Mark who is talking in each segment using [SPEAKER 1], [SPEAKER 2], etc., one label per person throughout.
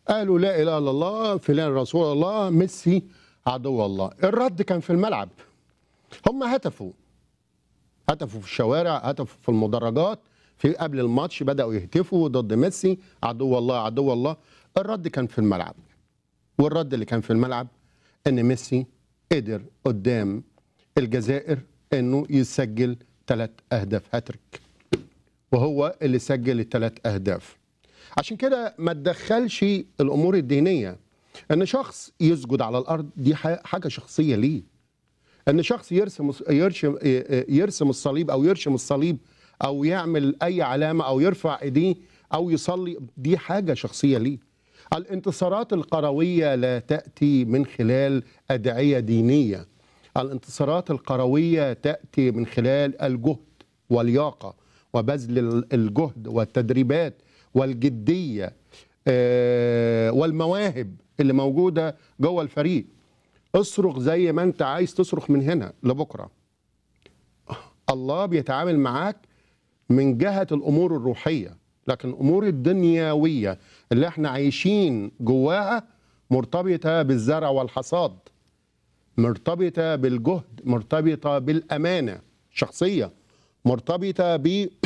[SPEAKER 1] قالوا لا اله الا الله فلان رسول الله ميسي عدو الله الرد كان في الملعب هم هتفوا هتفوا في الشوارع هتفوا في المدرجات في قبل الماتش بداوا يهتفوا ضد ميسي عدو الله عدو الله الرد كان في الملعب والرد اللي كان في الملعب ان ميسي قدر قدام الجزائر انه يسجل ثلاث اهداف هاتريك وهو اللي سجل الثلاث اهداف عشان كده ما تدخلش الامور الدينيه ان شخص يسجد على الارض دي ح- حاجه شخصيه ليه ان شخص يرسم يرسم يرسم الصليب او يرشم الصليب او يعمل اي علامه او يرفع ايديه او يصلي دي حاجه شخصيه ليه الانتصارات القرويه لا تاتي من خلال ادعيه دينيه الانتصارات القرويه تاتي من خلال الجهد واللياقه وبذل الجهد والتدريبات والجديه آه، والمواهب اللي موجوده جوه الفريق اصرخ زي ما انت عايز تصرخ من هنا لبكره الله بيتعامل معاك من جهة الأمور الروحية لكن الأمور الدنيوية اللي احنا عايشين جواها مرتبطة بالزرع والحصاد مرتبطة بالجهد مرتبطة بالأمانة شخصية مرتبطة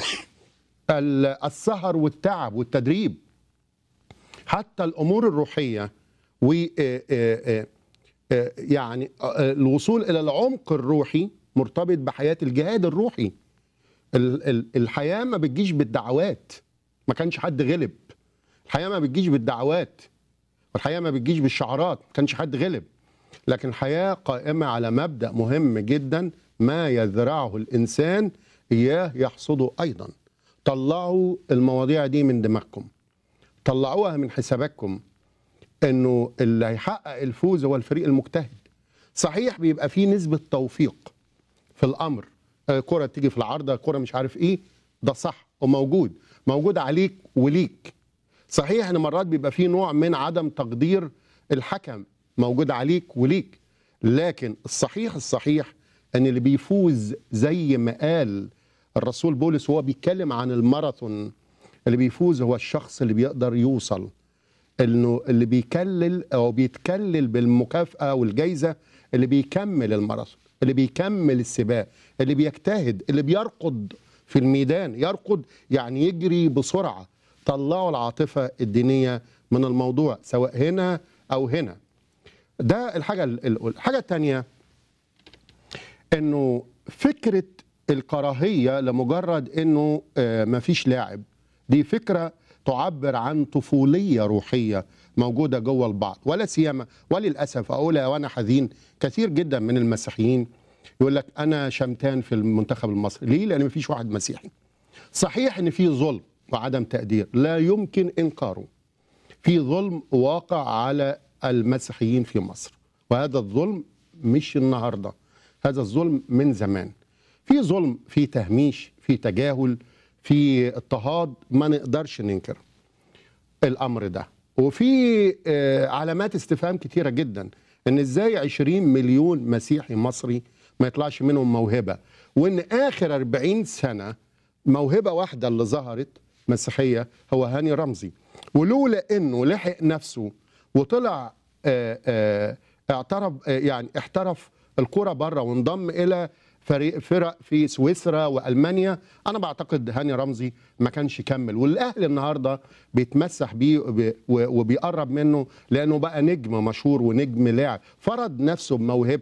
[SPEAKER 1] بالسهر والتعب والتدريب حتى الأمور الروحية و آه، آه، آه، يعني آه، الوصول إلى العمق الروحي مرتبط بحياة الجهاد الروحي ال- ال- الحياة ما بتجيش بالدعوات ما كانش حد غلب الحياة ما بتجيش بالدعوات والحياة ما بتجيش بالشعارات ما كانش حد غلب لكن الحياة قائمة على مبدأ مهم جدا ما يزرعه الإنسان إياه يحصده أيضا طلعوا المواضيع دي من دماغكم طلعوها من حساباتكم انه اللي هيحقق الفوز هو الفريق المجتهد صحيح بيبقى فيه نسبة توفيق في الامر آه، كرة تيجي في العارضة كرة مش عارف ايه ده صح وموجود موجود عليك وليك صحيح ان مرات بيبقى فيه نوع من عدم تقدير الحكم موجود عليك وليك لكن الصحيح الصحيح ان اللي بيفوز زي ما قال الرسول بولس وهو بيتكلم عن الماراثون اللي بيفوز هو الشخص اللي بيقدر يوصل انه اللي بيكلل او بيتكلل بالمكافاه والجائزه اللي بيكمل الماراثون اللي بيكمل السباق اللي بيجتهد اللي بيرقد في الميدان يرقد يعني يجري بسرعه طلعوا العاطفه الدينيه من الموضوع سواء هنا او هنا ده الحاجه الاولى الحاجه الثانيه انه فكره الكراهيه لمجرد انه آه، مفيش لاعب دي فكره تعبر عن طفوليه روحيه موجوده جوه البعض ولا سيما وللاسف اقولها وانا حزين كثير جدا من المسيحيين يقول لك انا شمتان في المنتخب المصري ليه لان مفيش واحد مسيحي صحيح ان في ظلم وعدم تقدير لا يمكن انكاره في ظلم واقع على المسيحيين في مصر وهذا الظلم مش النهارده هذا الظلم من زمان في ظلم في تهميش في تجاهل في اضطهاد ما نقدرش ننكر الامر ده وفي آه، علامات استفهام كتيره جدا ان ازاي 20 مليون مسيحي مصري ما يطلعش منهم موهبه وان اخر 40 سنه موهبه واحده اللي ظهرت مسيحيه هو هاني رمزي ولولا انه لحق نفسه وطلع آه، آه، اعترف آه، يعني احترف الكره بره وانضم الى فريق فرق في سويسرا والمانيا انا بعتقد هاني رمزي ما كانش كمل والاهلي النهارده بيتمسح بيه وبي- و- وبيقرب منه لانه بقى نجم مشهور ونجم لاعب فرض نفسه بموهبته